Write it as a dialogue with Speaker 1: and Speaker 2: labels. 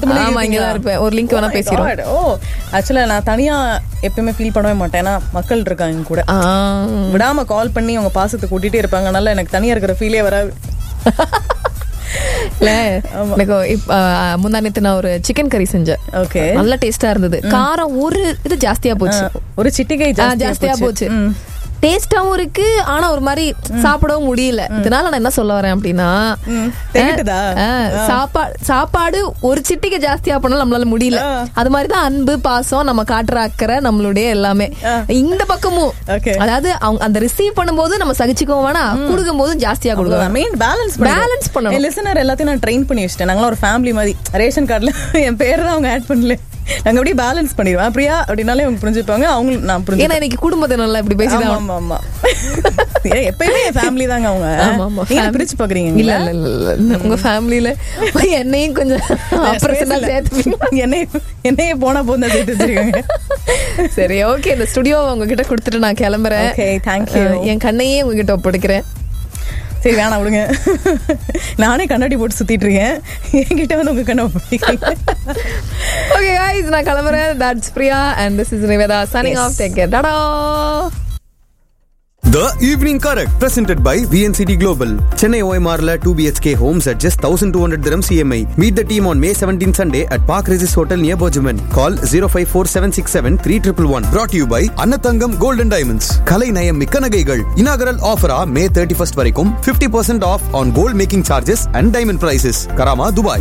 Speaker 1: பத்து மணிக்கு
Speaker 2: ஆமா இங்க தான் இருப்பேன் ஒரு லிங்க் வேணா
Speaker 1: Oh my
Speaker 2: பேசிடுவோம்
Speaker 1: God. ஓ ஆக்சுவலா நான் தனியா எப்பயுமே ஃபீல் பண்ணவே மாட்டேன் ஏன்னா மக்கள் இருக்காங்க என் கூட
Speaker 2: ஆ,
Speaker 1: விடாம கால் பண்ணி அவங்க பாசத்தை கூட்டிட்டே இருப்பாங்க அதனால எனக்கு தனியா இருக்கிற ஃபீலே வராது
Speaker 2: இல்ல எனக்கு இப்ப முந்தா நேத்து நான் ஒரு சிக்கன் கறி செஞ்சேன்
Speaker 1: ஓகே
Speaker 2: நல்ல டேஸ்டா இருந்தது காரம் ஒரு இது ஜாஸ்தியா போச்சு
Speaker 1: ஒரு சிட்டிகை
Speaker 2: ஆ, ஜாஸ்தியா போச்சு டேஸ்டாவும் இருக்கு ஆனா ஒரு மாதிரி சாப்பிடவும் முடியல இதனால நான் என்ன சொல்ல வரேன் அப்படின்னா
Speaker 1: ம். திகட்டுதா?
Speaker 2: ஆ, சாப்பாடு சாப்பாடு ஒரு சிட்டிக்கு ஜாஸ்தியா பண்ணாலும் நம்மளால முடியல அது மாதிரிதான் அன்பு பாசம் நம்ம காட்டுற அக்கறை நம்மளுடைய எல்லாமே இந்த பக்கமும்
Speaker 1: Okay.
Speaker 2: அதாவது அவங்க அந்த ரிசீவ் பண்ணும்போது நம்ம சகிச்சுக்கவும் வேணாம் கொடுக்கும் போதும் ஜாஸ்தியா கொடுக்கலாம்
Speaker 1: மெயின் பேலன்ஸ்
Speaker 2: Balance பண்ணணும்.
Speaker 1: என் லிசனர் எல்லாத்தையும் நான் ட்ரெயின் பண்ணி வச்சிட்டேன் நாங்களாம் ஒரு ஃபேமிலி மாதிரி ரேஷன் கார்டுல என் பேர் தான் அவங்க ஆட் பண்ணல நாங்க அப்படியே பேலன்ஸ் பண்ணிடுவோம் பிரியா அப்படின்னாலே அவங்க புரிஞ்சுப்பாங்க அவங்க நான் புரிஞ்சு
Speaker 2: ஏன்னா இன்னைக்கு குடும்பத்தை நல்லா இப்படி பேசிதான்
Speaker 1: ஆமா ஆமா ஆமா ஏன் எப்பயுமே என் ஃபேமிலி தாங்க அவங்க
Speaker 2: ஆமா, ஆமா.
Speaker 1: நீங்க
Speaker 2: Fam-
Speaker 1: பிரிச்சு பாக்குறீங்க
Speaker 2: இல்ல இல்ல இல்ல, இல்ல உங்க ஃபேமிலில என்னையும் கொஞ்சம் அப்புறம் சேர்த்து
Speaker 1: என்னைய என்னைய போனா போதும் சேர்த்து வச்சிருக்காங்க
Speaker 2: சரி ஓகே இந்த ஸ்டுடியோ உங்ககிட்ட கொடுத்துட்டு நான் கிளம்புறேன்
Speaker 1: Okay, thank you.
Speaker 2: அஹ், என் கண்ணையே உங்ககிட்ட ஒப்படைக்கிறேன்
Speaker 1: சரி வேணாம் விடுங்க நானே கண்ணாடி போட்டு சுத்திட்டு இருக்கேன் என்கிட்ட வந்து உங்க கண்ணை ஒப்படைக்கிறீங்க.
Speaker 2: ஓகே guys நான் கிளம்புறேன் that's Priya and this is Nivetha signing
Speaker 1: Yes.
Speaker 2: Off take care tata
Speaker 3: The Evening Correct, presented by VNCT Global. Chennai OMRல 2 BHK homes at just 1200 dirhams EMI. Meet the team on May 17 Sunday at Park Regis Hotel near Bojaman. Call 054-767-3111. Brought to you by Annatangam Gold and Diamonds. கலை நயம் மிக்க நகைகள். Inaugural offer May 31st வரைக்கும் 50% off on gold making charges and diamond prices. Karama, Dubai.